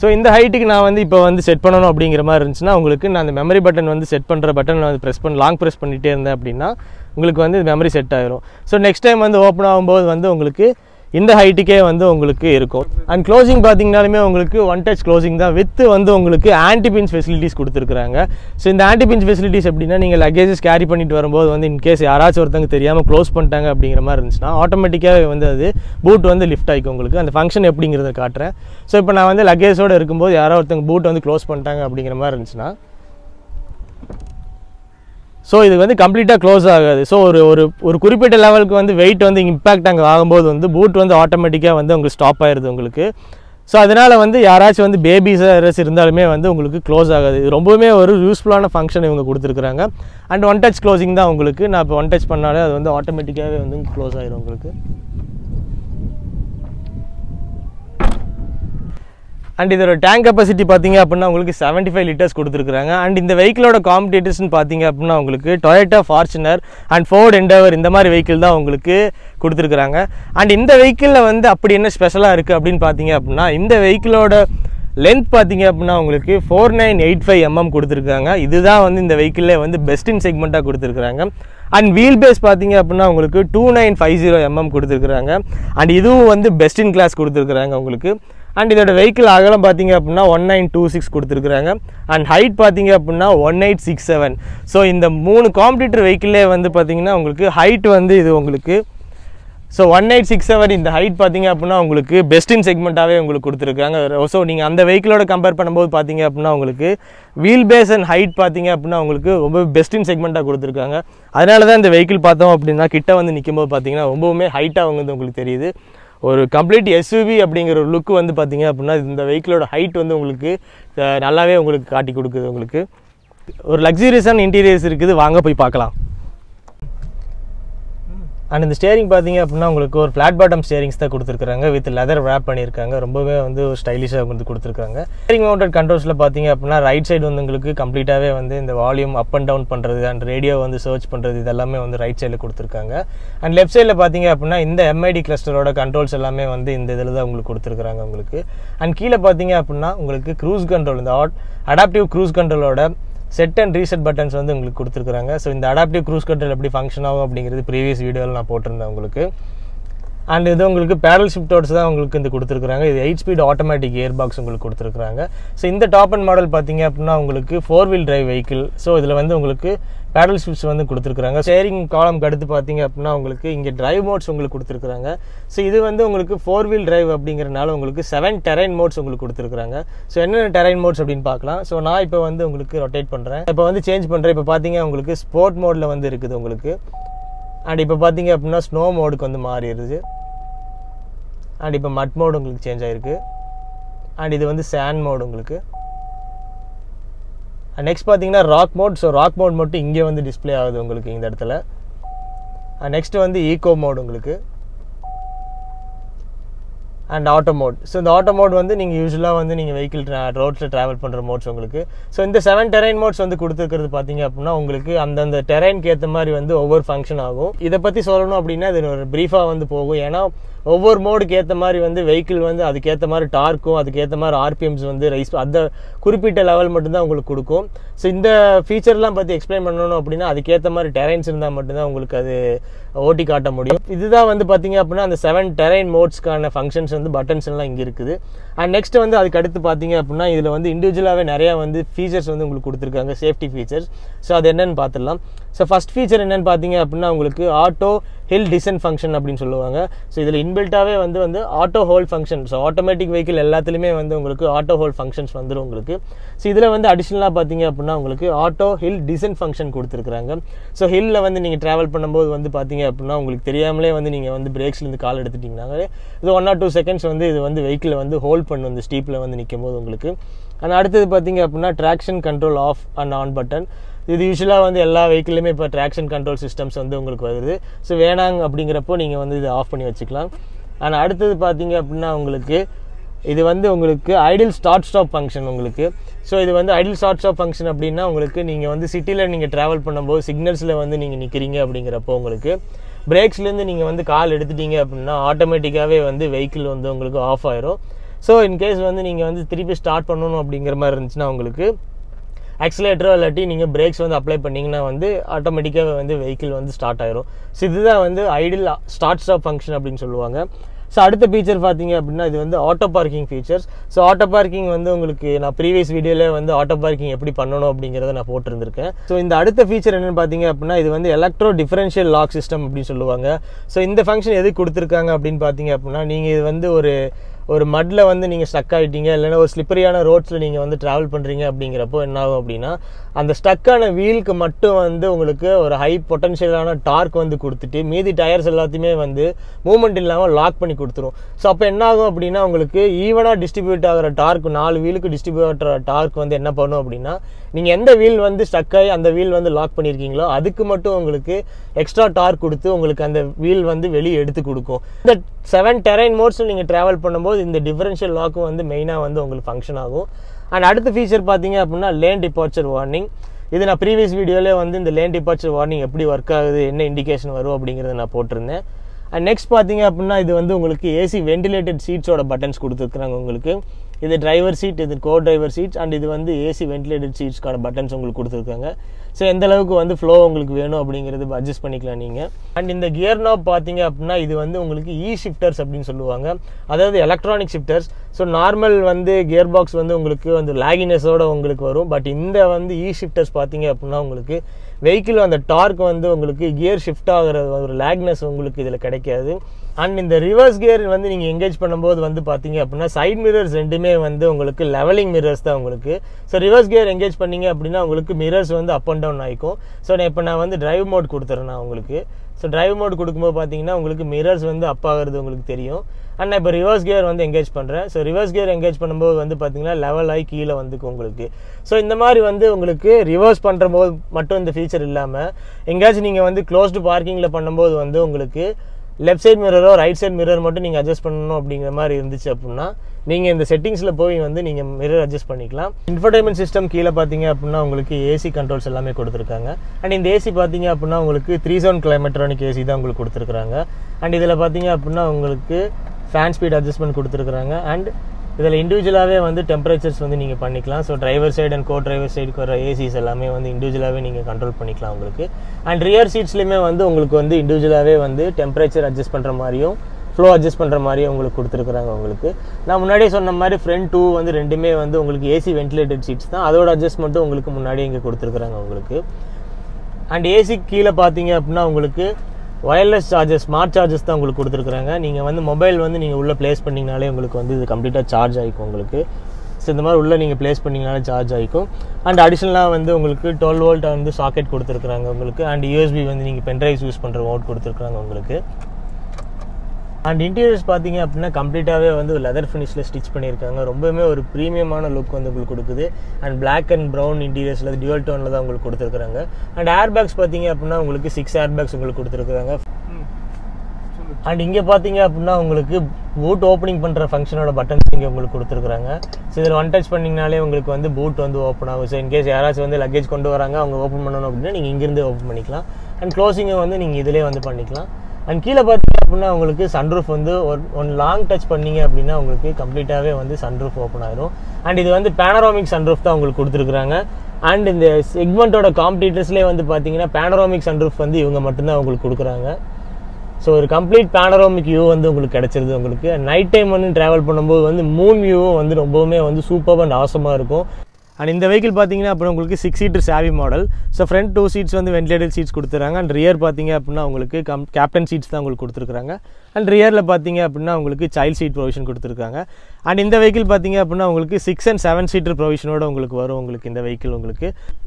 ஸோ இந்த ஹைட்டுக்கு நான் வந்து இப்போ வந்து செட் பண்ணணும் அப்படிங்கிற மாதிரி இருந்துச்சுன்னா உங்களுக்கு நான் அந்த மெமரி பட்டன் வந்து செட் பண்ணுற பட்டன் வந்து ப்ரெஸ் பண்ணி லாங் ப்ரெஸ் பண்ணிகிட்டே இருந்தேன் அப்படின்னா உங்களுக்கு வந்து மெமரி செட் ஆயிரும் ஸோ நெக்ஸ்ட் டைம் வந்து ஓப்பன் ஆகும்போது வந்து உங்களுக்கு இந்த ஹைட்டுக்கே வந்து உங்களுக்கு இருக்கும் அண்ட் க்ளோசிங் பார்த்தீங்கனாலுமே உங்களுக்கு ஒன் டச் க்ளோசிங் தான் வித் வந்து உங்களுக்கு ஆன்டி பிஞ்ச் ஃபெசிலிட்டிஸ் கொடுத்துருக்காங்க ஸோ இந்த ஆன்டி பிஞ்ச் ஃபெசிலிட்டிஸ் எப்படின்னா நீங்கள் லக்கேஜஸ் கேரி பண்ணிட்டு வரும்போது வந்து இன்கேஸ் யாராச்சும் ஒருத்தங்க தெரியாமல் க்ளோஸ் பண்ணிட்டாங்க அப்படிங்கிற மாதிரி இருந்துச்சுன்னா ஆட்டோமேட்டிக்காகவே வந்து அது பூட் வந்து லிஃப்ட் ஆகிக்கும் உங்களுக்கு அந்த ஃபங்க்ஷன் எப்படிங்கிறத காட்டுறேன் ஸோ இப்போ நான் வந்து லக்கேஜோடு இருக்கும்போது யாரோ ஒருத்தங்க பூட் வந்து க்ளோஸ் பண்ணிட்டாங்க அப்படிங்கிற மாதிரி இருந்துச்சுன்னா ஸோ இது வந்து கம்ப்ளீட்டாக க்ளோஸ் ஆகாது ஸோ ஒரு ஒரு ஒரு குறிப்பிட்ட லெவலுக்கு வந்து வெயிட் வந்து இம்பேக்ட் அங்கே ஆகும்போது வந்து பூட் வந்து ஆட்டோமேட்டிக்காக வந்து உங்களுக்கு ஸ்டாப் ஆயிடுது உங்களுக்கு ஸோ அதனால் வந்து யாராச்சும் வந்து பேபிஸ் யாராச்சும் இருந்தாலுமே வந்து உங்களுக்கு க்ளோஸ் ஆகாது இது ரொம்பவுமே ஒரு யூஸ்ஃபுல்லான ஃபங்க்ஷன் இவங்க கொடுத்துருக்குறாங்க அண்ட் ஒன் டச் க்ளோசிங் தான் உங்களுக்கு நான் இப்போ ஒன் டச் பண்ணாலே அது வந்து ஆட்டோமேட்டிக்காகவே வந்து க்ளோஸ் ஆயிடும் உங்களுக்கு அண்ட் இதோட டேங்க் கெப்பாசிட்டி பார்த்தீங்க அப்படின்னா உங்களுக்கு செவன்ட்டி ஃபைவ் லிட்டர்ஸ் கொடுத்துருக்காங்க அண்ட் இந்த வெஹிக்கிளோட காம்படிட்டர்ஸ்னு பார்த்தீங்க அப்படின்னா உங்களுக்கு Toyota Fortuner and Ford Endeavour இந்த மாதிரி வெஹிக்கிள் தான் உங்களுக்கு கொடுத்துருக்குறாங்க அண்ட் இந்த வெஹிக்கிளில் வந்து அப்படி என்ன ஸ்பெஷலாக இருக்குது அப்படின்னு பார்த்தீங்க அப்படின்னா இந்த வெஹிக்கிளோட லென்த் பார்த்தீங்க அப்படின்னா உங்களுக்கு four nine eight five MM கொடுத்துருக்காங்க இதுதான் வந்து இந்த வெஹிக்கிளில் வந்து பெஸ்ட் இன் செக்மெண்ட்டாக கொடுத்துருக்காங்க அண்ட் வீல் பேஸ் பார்த்தீங்க அப்படின்னா உங்களுக்கு two nine five zero MM கொடுத்துருக்குறாங்க அண்ட் இதுவும் வந்து பெஸ்ட் இன் கிளாஸ் கொடுத்துருக்குறாங்க உங்களுக்கு அண்ட் இதோட வெஹிக்கிள் அகலம் பார்த்தீங்க அப்படின்னா ஒன் நைன் டூ சிக்ஸ் கொடுத்துருக்குறாங்க அண்ட் ஹைட் பார்த்தீங்க அப்படின்னா one eight six seven so இந்த மூணு காம்படிட்டர் வெஹிக்கிளே வந்து பார்த்தீங்கன்னா உங்களுக்கு ஹைட் வந்து இது உங்களுக்கு so one eight six seven இந்த ஹைட் பார்த்தீங்க அப்படின்னா உங்களுக்கு பெஸ்ட் இன் செக்மெண்ட்டாகவே உங்களுக்கு கொடுத்துருக்காங்க ஸோ நீங்கள் அந்த வெஹிக்கிளோட கம்பேர் பண்ணும்போது பார்த்தீங்க அப்படின்னா உங்களுக்கு வீல் பேஸ் அண்ட் ஹைட் பார்த்தீங்க அப்படின்னா உங்களுக்கு ரொம்ப பெஸ்ட் இன் செக்மெண்ட்டாக கொடுத்துருக்காங்க அதனால தான் இந்த வெஹிக்கிள் பார்த்தோம் அப்படின்னா கிட்ட வந்து நிற்கும்போது பார்த்தீங்கன்னா ரொம்பவுமே ஹைட்டாக வந்து உங்களுக்கு தெரியுது ஒரு கம்ப்ளீட் எஸ்யூவி அப்படிங்கிற ஒரு லுக் வந்து பார்த்தீங்க அப்படின்னா இந்த வெஹிக்கிளோட ஹைட் வந்து உங்களுக்கு அஹ், நல்லாவே உங்களுக்கு காட்டி கொடுக்குது உங்களுக்கு ஒரு லக்ஸூரியஸான இன்டீரியர்ஸ் இருக்குது வாங்க போய் பார்க்கலாம் அண்ட் இந்த ஸ்டேரிங் பார்த்தீங்க அப்படின்னா உங்களுக்கு ஒரு ஃப்ளாட் பாட்டம் ஸ்டேரிங்ஸ் தான் கொடுத்துருக்காங்க வித் லெதர் wrap பண்ணியிருக்காங்க ரொம்பவே வந்து ஸ்டைலிஷாக வந்து கொடுத்துருக்காங்க ஸ்டேரிங் மவுண்டட் கண்ட்ரோல்ஸில் பார்த்தீங்க அப்படின்னா ரைட் சைடு வந்து உங்களுக்கு கம்ப்ளீட்டாகவே வந்து இந்த வால்யூம் அப் அண்ட் டவுன் பண்ணுறது அண்ட் ரேடியோ வந்து சர்ச் பண்ணுறது இதெல்லாமே வந்து ரைட் சைடில் கொடுத்துருக்காங்க அண்ட் லெஃப்ட் சைடில் பார்த்தீங்க அப்படின்னா இந்த எம்ஐடி கிளஸ்டரோட கண்ட்ரோல்ஸ் எல்லாமே வந்து இந்த இதில் தான் உங்களுக்கு கொடுத்துருக்காங்க உங்களுக்கு அண்ட் கீழே பார்த்தீங்க அப்படின்னா உங்களுக்கு க்ரூஸ் கண்ட்ரோல் இந்த அடாப்டிவ் க்ரூஸ் கண்ட்ரோலோட செட் அண்ட் ரீசெட் பட்டன்ஸ் வந்து உங்களுக்கு கொடுத்துருக்காங்க ஸோ இந்த அடாப்டிவ் க்ரூஸ் கண்ட்ரோல் எப்படி ஃபங்க்ஷன் ஆகும் அப்படிங்கிறது ப்ரீவியஸ் வீடியோவில் நான் போட்டிருந்தேன் உங்களுக்கு அண்ட் இது உங்களுக்கு பேரல் ஷிஃப்டோட்ஸ் தான் உங்களுக்கு இந்த கொடுத்துருக்காங்க இது eight speed automatic gear box உங்களுக்கு கொடுத்துருக்காங்க ஸோ இந்த டாப் அண்ட் மாடல் பார்த்தீங்க அப்படின்னா உங்களுக்கு four wheel drive vehicle so இதில் வந்து உங்களுக்கு பேடல் ஷிஃப்ட்ஸ் வந்து கொடுத்துருக்காங்க ஸ்டேரிங் காலம்க்கு அடுத்து பார்த்தீங்க அப்படின்னா உங்களுக்கு இங்கே டிரைவ் மோட்ஸ் உங்களுக்கு கொடுத்துருக்காங்க ஸோ இது வந்து உங்களுக்கு ஃபோர் வீல் டிரைவ் அப்படிங்கிறனால உங்களுக்கு செவன் டெரைன் மோட்ஸ் உங்களுக்கு கொடுத்துருக்காங்க ஸோ என்னென்ன டெரைன் மோட்ஸ் அப்படின்னு பார்க்கலாம் ஸோ நான் இப்போ வந்து உங்களுக்கு ரொட்டேட் பண்ணுறேன் இப்போ வந்து சேஞ்ச் பண்ணுறேன் இப்போ பார்த்தீங்க உங்களுக்கு ஸ்போர்ட் மோடில் வந்து இருக்குது உங்களுக்கு அண்ட் இப்போ பார்த்தீங்க அப்படின்னா ஸ்னோ மோடுக்கு வந்து மாறிடுது அண்ட் இப்போ மட் மோடு உங்களுக்கு சேஞ்ச் ஆயிருக்கு அண்ட் இது வந்து சேண்ட் மோடு உங்களுக்கு நெக்ஸ்ட் பார்த்தீங்கன்னா rock mode so rock mode மட்டும் இங்கே வந்து டிஸ்ப்ளே ஆகுது உங்களுக்கு இந்த இடத்துல நெக்ஸ்ட் வந்து ஈகோ மோட் உங்களுக்கு அண்ட் ஆட்டோ மோட் ஸோ இந்த ஆட்டோ மோட் வந்து நீங்கள் யூஸ்வலாக வந்து நீங்கள் வெஹிக்கிள் ரோட்ஸில் ட்ராவல் பண்ணுற மோட்ஸ் உங்களுக்கு ஸோ இந்த செவன் டெரைன் மோட்ஸ் வந்து கொடுத்துருக்கிறது பார்த்தீங்க அப்படின்னா உங்களுக்கு அந்தந்த டெரைனுக்கு ஏற்ற மாதிரி வந்து ஒவ்வொரு ஃபங்க்ஷன் ஆகும் இதை பற்றி சொல்லணும் அப்படின்னா இது ஒரு ப்ரீஃபாக வந்து போகும் ஏன்னா ஒவ்வொரு மோடுக்கு ஏற்ற மாதிரி வந்து வெஹிக்கிள் வந்து அதுக்கேற்ற மாதிரி டார்க்கும் அதுக்கேற்ற மாதிரி ஆர்பிஎம்ஸ் வந்து ரைஸ் அந்த குறிப்பிட்ட லெவல் மட்டும்தான் உங்களுக்கு கொடுக்கும் ஸோ இந்த ஃபீச்சர்லாம் பற்றி எக்ஸ்பிளைன் பண்ணணும் அப்படின்னா அதுக்கேற்ற மாதிரி டெரைன்ஸ் இருந்தால் மட்டும்தான் உங்களுக்கு அது ஓட்டி காட்ட முடியும் இதுதான் வந்து பார்த்தீங்க அப்படின்னா அந்த செவன் டெரைன் மோட்ஸ்க்கான ஃபங்க்ஷன்ஸ் வந்து பட்டன்ஸ் எல்லாம் இங்கே இருக்குது அண்ட் நெக்ஸ்ட் வந்து அதுக்கு அடுத்து பார்த்தீங்க அப்படின்னா இதில் வந்து இண்டிவிஜுவலாகவே நிறையா வந்து ஃபீச்சர்ஸ் வந்து உங்களுக்கு கொடுத்துருக்காங்க சேஃப்டி ஃபீச்சர்ஸ் ஸோ அது என்னன்னு பார்த்துடலாம் ஸோ ஃபஸ்ட் ஃபீச்சர் என்னன்னு பார்த்தீங்க அப்படின்னா உங்களுக்கு ஆட்டோ ஹில் டிசன் ஃபங்க்ஷன் அப்படின்னு சொல்லுவாங்க ஸோ இதில் இன்பில்ட்டாகவே வந்து வந்து auto hold function so automatic vehicle எல்லாத்துலேயுமே வந்து உங்களுக்கு ஆட்டோ ஹோல் ஃபங்க்ஷன்ஸ் வந்துடும் உங்களுக்கு ஸோ இதில் வந்து அடிஷ்னலாக பார்த்தீங்க அப்படின்னா உங்களுக்கு ஆட்டோ ஹில் டிசன் ஃபங்க்ஷன் கொடுத்துருக்காங்க ஸோ ஹில்லில் வந்து நீங்கள் ட்ராவல் பண்ணும்போது வந்து பார்த்தீங்க அப்படின்னா உங்களுக்கு தெரியாமலே வந்து நீங்கள் வந்து பிரேக்ஸ்லேருந்து கால் எடுத்துட்டிங்கனாலே இது ஒன் ஆர் டூ செகண்ட்ஸ் வந்து இது வந்து வெஹிக்கிளை வந்து ஹோல்ட் பண்ணும் இந்த ஸ்டீப்பில் வந்து நிற்கும் போது உங்களுக்கு அண்ட் அடுத்தது பார்த்தீங்க அப்படின்னா traction control off and on button இது யூஸ்வலாக வந்து எல்லா வெஹிக்கிளுமே இப்போ ட்ராக்ஷன் கண்ட்ரோல் சிஸ்டம்ஸ் வந்து உங்களுக்கு வருது ஸோ வேணாங்க அப்படிங்கிறப்போ நீங்கள் வந்து இதை ஆஃப் பண்ணி வச்சுக்கலாம் அண்ட் அடுத்தது பார்த்தீங்க அப்படின்னா உங்களுக்கு இது வந்து உங்களுக்கு ஐடில் ஸ்டார்ட் ஸ்டாப் ஃபங்க்ஷன் உங்களுக்கு ஸோ இது வந்து ஐடில் ஸ்டார்ட் ஸ்டாப் ஃபங்க்ஷன் அப்படின்னா உங்களுக்கு நீங்கள் வந்து சிட்டியில் நீங்கள் ட்ராவல் பண்ணும்போது சிக்னல்ஸில் வந்து நீங்கள் நிற்கிறீங்க அப்படிங்கிறப்போ உங்களுக்கு பிரேக்ஸ்லேருந்து நீங்கள் வந்து கால் எடுத்துட்டீங்க அப்படின்னா ஆட்டோமேட்டிக்காகவே வந்து வெஹிக்கிள் வந்து உங்களுக்கு ஆஃப் ஆயிரும் ஸோ இன்கேஸ் வந்து நீங்கள் வந்து திருப்பி ஸ்டார்ட் பண்ணணும் அப்படிங்கிற மாதிரி இருந்துச்சுன்னா உங்களுக்கு ஆக்சிலேட்டரோ இல்லாட்டி நீங்கள் பிரேக்ஸ் வந்து அப்ளை பண்ணிங்கன்னா வந்து ஆட்டோமேட்டிக்காக வந்து வெஹிக்கிள் வந்து ஸ்டார்ட் ஆயிரும் ஸோ இதுதான் வந்து ஐடியல் ஸ்டார்ட் ஸ்டாப் ஃபங்க்ஷன் அப்படின்னு சொல்லுவாங்க ஸோ அடுத்த ஃபீச்சர் பார்த்தீங்க அப்படின்னா இது வந்து auto parking features so auto parking வந்து உங்களுக்கு நான் ப்ரீவியஸ் வீடியோவில் வந்து ஆட்டோ பார்க்கிங் எப்படி பண்ணணும் அப்படிங்கிறத நான் போட்டிருந்திருக்கேன் ஸோ இந்த அடுத்த ஃபீச்சர் என்னென்னு பார்த்தீங்க அப்படின்னா இது வந்து எலக்ட்ரோ டிஃபரன்ஷியல் லாக் சிஸ்டம் அப்படின்னு சொல்லுவாங்க ஸோ இந்த ஃபங்க்ஷன் எதுக்கு கொடுத்துருக்காங்க அப்படின்னு பார்த்தீங்க அப்படின்னா நீங்கள் இது வந்து ஒரு ஒரு மட்டில் வந்து நீங்கள் ஸ்டக் ஆகிட்டீங்க இல்லைன்னா ஒரு ஸ்லிப்பரியான ரோட்ஸில் நீங்கள் வந்து ட்ராவல் பண்ணுறீங்க அப்படிங்கிறப்போ என்ன ஆகும் அப்படின்னா அந்த ஸ்டக்கான வீலுக்கு மட்டும் வந்து உங்களுக்கு ஒரு ஹை பொட்டன்ஷியலான டார்க் வந்து கொடுத்துட்டு மீதி டயர்ஸ் எல்லாத்தையுமே வந்து மூவ்மெண்ட் இல்லாமல் லாக் பண்ணி கொடுத்துரும் ஸோ அப்போ என்ன ஆகும் அப்படின்னா உங்களுக்கு ஈவனாக டிஸ்ட்ரிபியூட் ஆகிற டார்க் நாலு வீலுக்கு டிஸ்ட்ரிபியூட் ஆகிற டார்க் வந்து என்ன பண்ணும் அப்படின்னா நீங்கள் எந்த வீல் வந்து ஸ்டக் ஆகி அந்த வீல் வந்து லாக் பண்ணியிருக்கீங்களோ அதுக்கு மட்டும் உங்களுக்கு எக்ஸ்ட்ரா டார்க் கொடுத்து உங்களுக்கு அந்த வீல் வந்து வெளியே எடுத்து கொடுக்கும் இந்த செவன் டெரைன் மோட்ஸில் நீங்கள் ட்ராவல் பண்ணும்போது இந்த டிஃபரன்ஷியல் லாக்கும் வந்து மெயினாக வந்து உங்களுக்கு ஃபங்க்ஷன் ஆகும் அண்ட் அடுத்த ஃபீச்சர் பார்த்தீங்க அப்படின்னா லேன் டிபார்ச்சர் வார்னிங் இது நான் ப்ரீவியஸ் வீடியோவில் வந்து இந்த லேன் டிபார்ச்சர் வார்னிங் எப்படி ஒர்க் ஆகுது என்ன இண்டிகேஷன் வரும் அப்படிங்கிறத நான் போட்டிருந்தேன் அண்ட் நெக்ஸ்ட் பார்த்தீங்க அப்படின்னா இது வந்து உங்களுக்கு ஏசி வென்டிலேட்டட் சீட்ஸோட பட்டன்ஸ் கொடுத்துருக்குறாங்க உங்களுக்கு இது டிரைவர் சீட் இது கோ டிரைவர் சீட்ஸ் அண்ட் இது வந்து ஏசி வென்டிலேட்டட் சீட்ஸ்க்கான பட்டன்ஸ் உங்களுக்கு கொடுத்துருக்காங்க ஸோ எந்த அளவுக்கு வந்து ஃப்ளோ உங்களுக்கு வேணும் அப்படிங்கிறது அட்ஜஸ்ட் பண்ணிக்கலாம் நீங்கள் அண்ட் இந்த கியர் நாப் பார்த்தீங்க அப்படின்னா இது வந்து உங்களுக்கு இ ஷிஃப்டர்ஸ் அப்படின்னு சொல்லுவாங்க அதாவது எலக்ட்ரானிக் ஷிஃப்டர்ஸ் ஸோ நார்மல் வந்து கியர் பாக்ஸ் வந்து உங்களுக்கு வந்து லேகினஸோட உங்களுக்கு வரும் பட் இந்த வந்து இ ஷிஃப்டர்ஸ் பார்த்தீங்க அப்படின்னா உங்களுக்கு வெஹிக்கிள் அந்த டார்க் வந்து உங்களுக்கு கியர் ஷிஃப்ட் ஆகிற ஒரு லேக்னஸ் உங்களுக்கு இதில் கிடைக்காது அண்ட் இந்த ரிவர்ஸ் கியர் வந்து நீங்கள் எங்கேஜ் பண்ணும்போது வந்து பார்த்தீங்க அப்படின்னா சைட் மிரர்ஸ் ரெண்டுமே வந்து உங்களுக்கு லெவலிங் மிரர்ஸ் தான் உங்களுக்கு ஸோ ரிவர்ஸ் கியர் எங்கேஜ் பண்ணீங்க அப்படின்னா உங்களுக்கு மிரர்ஸ் வந்து அப் அண்ட் டவுன் ஆகிக்கும் ஸோ நான் இப்போ நான் வந்து டிரைவ் மோட் கொடுத்துறேன் நான் உங்களுக்கு ஸோ டிரைவ் மோட் கொடுக்கும்போது பார்த்தீங்கன்னா உங்களுக்கு மிரர்ஸ் வந்து அப் ஆகிறது உங்களுக்கு தெரியும் அண்ட் நான் இப்போ ரிவர்ஸ் கியர் வந்து எங்கேஜ் பண்ணுறேன் ஸோ ரிவர்ஸ் கியர் எங்கேஜ் பண்ணும்போது வந்து பார்த்தீங்கன்னா லெவல் ஆகி கீழே வந்துக்கும் உங்களுக்கு ஸோ இந்த மாதிரி வந்து உங்களுக்கு ரிவர்ஸ் பண்ணுற போது மட்டும் இந்த ஃபீச்சர் இல்லாமல் எங்கேயாச்சும் நீங்கள் வந்து க்ளோஸ்டு பார்க்கிங்கில் பண்ணும்போது வந்து உங்களுக்கு லெஃப்ட் சைட் மிரரோ ரைட் சைட் மிரர் மட்டும் நீங்கள் அட்ஜஸ்ட் பண்ணணும் அப்படிங்கிற மாதிரி இருந்துச்சு அப்படின்னா நீங்கள் இந்த செட்டிங்ஸில் போய் வந்து நீங்கள் மிரர் அட்ஜஸ்ட் பண்ணிக்கலாம் இன்ஃபர்டைன்மெண்ட் சிஸ்டம் கீழே பார்த்தீங்க அப்படின்னா உங்களுக்கு ஏசி கண்ட்ரோல்ஸ் எல்லாமே கொடுத்துருக்காங்க அண்ட் இந்த ஏசி பார்த்தீங்க அப்படின்னா உங்களுக்கு த்ரீ சவுண்ட் கிளைமெட்ரானிக் ஏசி தான் உங்களுக்கு கொடுத்துருக்காங்க அண்ட் இதில் பார்த்தீங்க அப்படின்னா உங்களுக்கு ஃபேன் ஸ்பீட் அட்ஜஸ்ட்மெண்ட் கொடுத்துருக்காங்க அண்ட் இதில் இண்டிவிஜுவலாகவே வந்து டெம்பரேச்சர்ஸ் வந்து நீங்கள் பண்ணிக்கலாம் so driver side and co driver சைடுக்கு வர ஏசிஸ் எல்லாமே வந்து இண்டிவிஜுவலாகவே நீங்கள் கண்ட்ரோல் பண்ணிக்கலாம் உங்களுக்கு அண்ட் ரியர் சீட்ஸ்லையுமே வந்து உங்களுக்கு வந்து இண்டிவிஜுவலாகவே வந்து டெம்பரேச்சர் அட்ஜஸ்ட் பண்ணுற மாதிரியும் ஃப்ளோ அட்ஜஸ்ட் பண்ணுற மாதிரியும் உங்களுக்கு கொடுத்துருக்குறாங்க உங்களுக்கு நான் முன்னாடியே சொன்ன மாதிரி ஃப்ரண்ட் டூ வந்து ரெண்டுமே வந்து உங்களுக்கு ஏசி வென்டிலேட்டட் சீட்ஸ் தான் அதோட அட்ஜஸ்ட்மெண்ட்டும் உங்களுக்கு முன்னாடியே இங்கே கொடுத்துருக்குறாங்க உங்களுக்கு அண்ட் ஏசி கீழே பார்த்தீங்க அப்படின்னா உங்களுக்கு ஒயர்லெஸ் சார்ஜஸ் ஸ்மார்ட் சார்ஜஸ் தான் உங்களுக்கு கொடுத்துருக்குறாங்க நீங்கள் வந்து மொபைல் வந்து நீங்கள் உள்ளே ப்ளேஸ் பண்ணிங்கனாலே உங்களுக்கு வந்து இது கம்ப்ளீட்டாக சார்ஜ் ஆகிக்கும் உங்களுக்கு ஸோ இந்த மாதிரி உள்ளே நீங்கள் ப்ளேஸ் பண்ணிங்கனாலே சார்ஜ் ஆகிக்கும் அண்ட் அடிஷ்னலாக வந்து உங்களுக்கு டுவெல் வோல்ட் வந்து சாக்கெட் கொடுத்துருக்குறாங்க உங்களுக்கு அண்ட் யூஎஸ்பி வந்து நீங்கள் பென்ட்ரைவ்ஸ் யூஸ் பண்ணுற மோட் கொடுத்துருக்குறாங்க உங்களுக்கு அண்ட் இன்டீரியர்ஸ் பார்த்தீங்க அப்படின்னா கம்ப்ளீட்டாகவே வந்து லெதர் ஃபினிஷில் ஸ்டிச் பண்ணியிருக்காங்க ரொம்பவுமே ஒரு ப்ரீமியமான லுக் வந்து உங்களுக்கு கொடுக்குது அண்ட் பிளாக் அண்ட் ப்ரௌன் இன்டீரியர்ஸில் டியூவல் டோனில் தான் உங்களுக்கு கொடுத்துருக்காங்க அண்ட் ஏர் பேக்ஸ் பார்த்தீங்க அப்படின்னா உங்களுக்கு சிக்ஸ் ஏர் பேக்ஸ் உங்களுக்கு கொடுத்துருக்காங்க அண்ட் இங்கே பார்த்தீங்க அப்படின்னா உங்களுக்கு பூட் ஓப்பனிங் பண்ணுற ஃபங்க்ஷனோட பட்டன்ஸ் இங்கே உங்களுக்கு கொடுத்துருக்காங்க ஸோ இதில் ஒன் டச் பண்ணிங்கனாலே உங்களுக்கு வந்து பூட் வந்து ஓப்பன் ஆகும் ஸோ இன்கேஸ் யாராச்சும் வந்து லக்கேஜ் கொண்டு வராங்க அவங்க ஓப்பன் பண்ணணும் அப்படின்னா நீங்கள் இங்கேருந்து ஓப்பன் பண்ணிக்கலாம் அண்ட் க்ளோசிங்கை வந்து நீங்கள் இதிலே வந்து பண்ணிக்கலாம் அண்ட் கீழே பார்த்தீங்க அப்படின்னா உங்களுக்கு சன்ரூஃப் வந்து ஒரு ஒன் லாங் டச் பண்ணீங்க அப்படின்னா உங்களுக்கு கம்ப்ளீட்டாகவே வந்து சன்ரூஃப் ஓப்பன் ஆயிரும் அண்ட் இது வந்து பேனராமிக் சன்ரூஃப் தான் உங்களுக்கு கொடுத்துருக்குறாங்க அண்ட் இந்த செக்மெண்ட்டோட காம்படிட்டர்ஸ்லேயே வந்து பார்த்தீங்கன்னா பேனராமிக் சன்ரூஃப் வந்து இவங்க மட்டும்தான் உங்களுக்கு கொடுக்குறாங்க ஸோ ஒரு கம்ப்ளீட் பேனரோமிக் வியூ வந்து உங்களுக்கு கிடைச்சிருது உங்களுக்கு நைட் டைம் வந்து ட்ராவல் பண்ணும்போது வந்து மூன் வியூவும் வந்து ரொம்பவுமே வந்து சூப்பர் அண்ட் ஆசமாக இருக்கும் அண்ட் இந்த வெஹிக்கிள் பார்த்தீங்கன்னா அப்புறம் உங்களுக்கு six seater Savvy model so front two seats வந்து வென்டிலேட்டட் சீட்ஸ் கொடுத்துறாங்க அண்ட் ரியர் பார்த்தீங்க அப்படின்னா உங்களுக்கு கம் கேப்டன் சீட்ஸ் தான் உங்களுக்கு கொடுத்துருக்காங்க அண்ட் ரியரில் பார்த்தீங்க அப்படின்னா உங்களுக்கு சைல்ட் சீட் ப்ரொவிஷன் கொடுத்துருக்காங்க அண்ட் இந்த வெஹிக்கிள் பார்த்தீங்க அப்படின்னா உங்களுக்கு சிக்ஸ் அண்ட் செவன் சீட்டர் ப்ரொவிஷனோட உங்களுக்கு வரும் உங்களுக்கு இந்த வெஹிக்கிள் உங்களுக்கு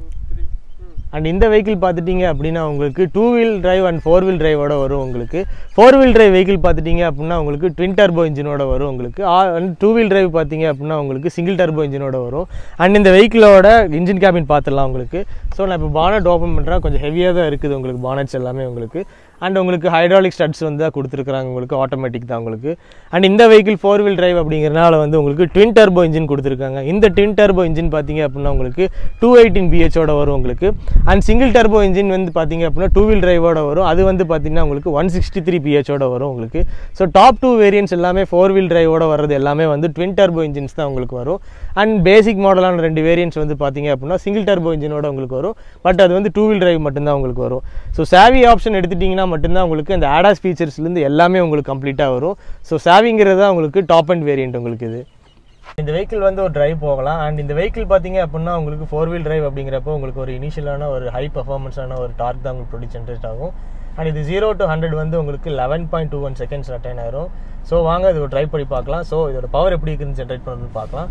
அண்ட் இந்த வெஹிக்கிள் பார்த்துட்டிங்க அப்படின்னா உங்களுக்கு two wheel drive and four wheel டிரைவோட வரும் உங்களுக்கு ஃபோர் வீல் டிரைவ் வெஹிக்கிள் பார்த்துட்டிங்க அப்படின்னா உங்களுக்கு ட்வின் டர்போ இன்ஜினோட வரும் உங்களுக்கு அண்ட் டூ வீல் டிரைவ் பார்த்தீங்க அப்படின்னா உங்களுக்கு சிங்கிள் டர்போ இன்ஜினோட வரும் அண்ட் இந்த வெஹிக்கிளோட இன்ஜின் கேபின் பார்த்துடலாம் உங்களுக்கு ஸோ நான் இப்போ பானட் ஓப்பன் பண்ணுறேன் கொஞ்சம் ஹெவியாக தான் இருக்குது உங்களுக்கு பானட்ஸ் எல்லாமே உங்களுக்கு அண்ட் உங்களுக்கு ஹைட்ராலிக் ஸ்டட்ஸ் வந்து தான் கொடுத்துருக்குறாங்க உங்களுக்கு ஆட்டோமேட்டிக் தான் உங்களுக்கு அண்ட் இந்த வெஹிக்கிள் ஃபோர் வீல் டிரைவ் அப்படிங்கிறனால வந்து உங்களுக்கு ட்வின் டர்போ இன்ஜின் கொடுத்துருக்காங்க இந்த ட்வின் டர்போ இன்ஜின் பார்த்தீங்க அப்படின்னா உங்களுக்கு டூ எயிட்டின் பிஹெச்சோட வரும் உங்களுக்கு அண்ட் சிங்கிள் டர்போ இன்ஜின் வந்து பார்த்தீங்க அப்படின்னா டூ வீல் டிரைவோட வரும் அது வந்து பார்த்தீங்கன்னா உங்களுக்கு ஒன் சிக்ஸ்டி த்ரீ பிஹெச்சோட வரும் உங்களுக்கு ஸோ டாப் டூ வேரியன்ஸ் எல்லாமே ஃபோர் வீல் டிரைவோட வர்றது எல்லாமே வந்து ட்வின் டர்போ இன்ஜின்ஸ் தான் உங்களுக்கு வரும் அண்ட் பேசிக் மாடலான ரெண்டு வேரியன்ட்ஸ் வந்து பார்த்தீங்க அப்படின்னா சிங்கிள் டர்போ இன்ஜினோட உங்களுக்கு வரும் பட் அது வந்து டூ வீல் டிரைவ் மட்டும்தான் உங்களுக்கு வரும் ஸோ சாவி ஆப்ஷன் எடுத்துட்டிங்கன்னா மட்டும்தான் உங்களுக்கு இந்த ஆடாஸ் ஃபீச்சர்ஸ்லேருந்து எல்லாமே உங்களுக்கு கம்ப்ளீட்டாக வரும் ஸோ சாவிங்கிறது தான் உங்களுக்கு டாப் அண்ட் வேரியன்ட் உங்களுக்கு இது இந்த வெஹிக்கிள் வந்து ஒரு டிரைவ் போகலாம் அண்ட் இந்த வெஹிக்கிள் பார்த்தீங்க அப்படின்னா உங்களுக்கு ஃபோர் வீல் டிரைவ் அப்படிங்கிறப்போ உங்களுக்கு ஒரு இனிஷியலான ஒரு ஹை பர்ஃபார்மன்ஸான ஒரு டார்க் தான் உங்களுக்கு ப்ரொடியூஸ் ஜென்ரேட் ஆகும் அண்ட் இது ஜீரோ டு ஹண்ட்ரட் வந்து உங்களுக்கு eleven point two one seconds attain ஆயிரும் ஸோ வாங்க இது ஒரு ட்ரை பண்ணி பார்க்கலாம் ஸோ இதோட பவர் எப்படி இருக்குன்னு ஜென்ரேட் பண்ணணும்னு பார்க்கலாம்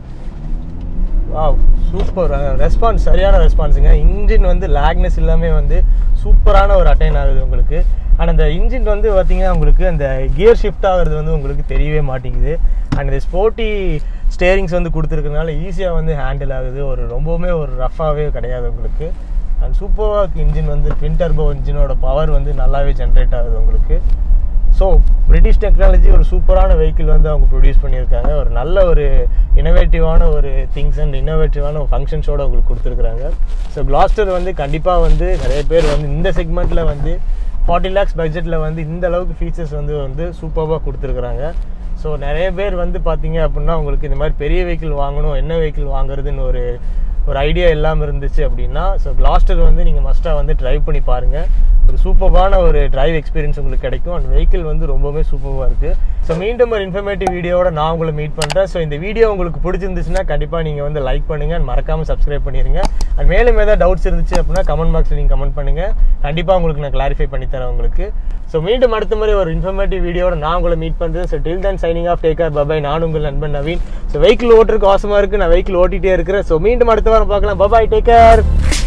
வாவ் சூப்பர் ரெஸ்பான்ஸ் சரியான ரெஸ்பான்ஸுங்க இன்ஜின் வந்து லேக்னஸ் எல்லாமே வந்து சூப்பரான ஒரு அட்டைன் ஆகுது உங்களுக்கு அண்ட் அந்த இன்ஜின் வந்து பார்த்தீங்கன்னா உங்களுக்கு அந்த கியர் ஷிஃப்ட் ஆகுறது வந்து உங்களுக்கு தெரியவே மாட்டேங்குது அண்ட் இந்த ஸ்போர்ட்டி ஸ்டேரிங்ஸ் வந்து கொடுத்துருக்கறனால ஈஸியாக வந்து ஹேண்டில் ஆகுது ஒரு ரொம்பவுமே ஒரு ரஃபாகவே கிடையாது உங்களுக்கு அண்ட் சூப்பராக இன்ஜின் வந்து ட்வின் டர்போ இன்ஜினோட பவர் வந்து நல்லாவே ஜென்ரேட் ஆகுது உங்களுக்கு ஸோ பிரிட்டிஷ் டெக்னாலஜி ஒரு சூப்பரான வெஹிக்கிள் வந்து அவங்க ப்ரொடியூஸ் பண்ணியிருக்காங்க ஒரு நல்ல ஒரு இனோவேட்டிவான ஒரு திங்ஸ் அண்ட் இன்னோவேட்டிவான ஃபங்க்ஷன்ஸோட உங்களுக்கு கொடுத்துருக்குறாங்க ஸோ கிளாஸ்டர் வந்து கண்டிப்பாக வந்து நிறைய பேர் வந்து இந்த செக்மெண்ட்டில் வந்து ஃபார்ட்டி லேக்ஸ் பட்ஜெட்டில் வந்து இந்த அளவுக்கு ஃபீச்சர்ஸ் வந்து வந்து சூப்பராக கொடுத்துருக்குறாங்க ஸோ நிறைய பேர் வந்து பார்த்தீங்க அப்படின்னா உங்களுக்கு இந்த மாதிரி பெரிய வெஹிக்கிள் வாங்கணும் என்ன வெஹிக்கிள் வாங்குறதுன்னு ஒரு ஒரு ஐடியா இல்லாமல் இருந்துச்சு அப்படின்னா ஸோ கிளாஸ்டர் வந்து நீங்கள் மஸ்ட்டாக வந்து ட்ரைவ் பண்ணி பாருங்கள் ஒரு சூப்பரான ஒரு டிரைவ் எக்ஸ்பீரியன்ஸ் உங்களுக்கு கிடைக்கும் அண்ட் வெஹிக்கிள் வந்து ரொம்பவே சூப்பராக இருக்குது ஸோ மீண்டும் ஒரு இன்ஃபர்மேட்டிவ் வீடியோட நான் உங்களை மீட் பண்ணுறேன் ஸோ இந்த வீடியோ உங்களுக்கு பிடிச்சிருந்துச்சுன்னா கண்டிப்பாக நீங்கள் வந்து லைக் பண்ணுங்கள் அண்ட் மறக்காமல் சப்ஸ்கிரைப் பண்ணிடுங்க அண்ட் மேலும் ஏதாவது டவுட்ஸ் இருந்துச்சு அப்படின்னா கமெண்ட் பாக்ஸில் நீங்கள் கமெண்ட் பண்ணுங்கள் கண்டிப்பாக உங்களுக்கு நான் கிளாரிஃபை பண்ணி தரேன் உங்களுக்கு ஸோ மீண்டும் அடுத்த மாதிரி ஒரு இன்ஃபர்மேட்டிவ் வீடியோட நான் உங்களை மீட் பண்ணுறேன் so till then signing off take care bye bye நான் உங்கள் நண்பன் நவீன் ஸோ வெஹிக்கிள் ஓட்டுறதுக்கு அவசரமாக இருக்குது நான் வெஹிக்கிள் ஓட்டிகிட்டே இருக்கிறேன் ஸோ மீண்டும் அடுத்த வாரம் பார்க்கலாம் பபாய் டேக்கர்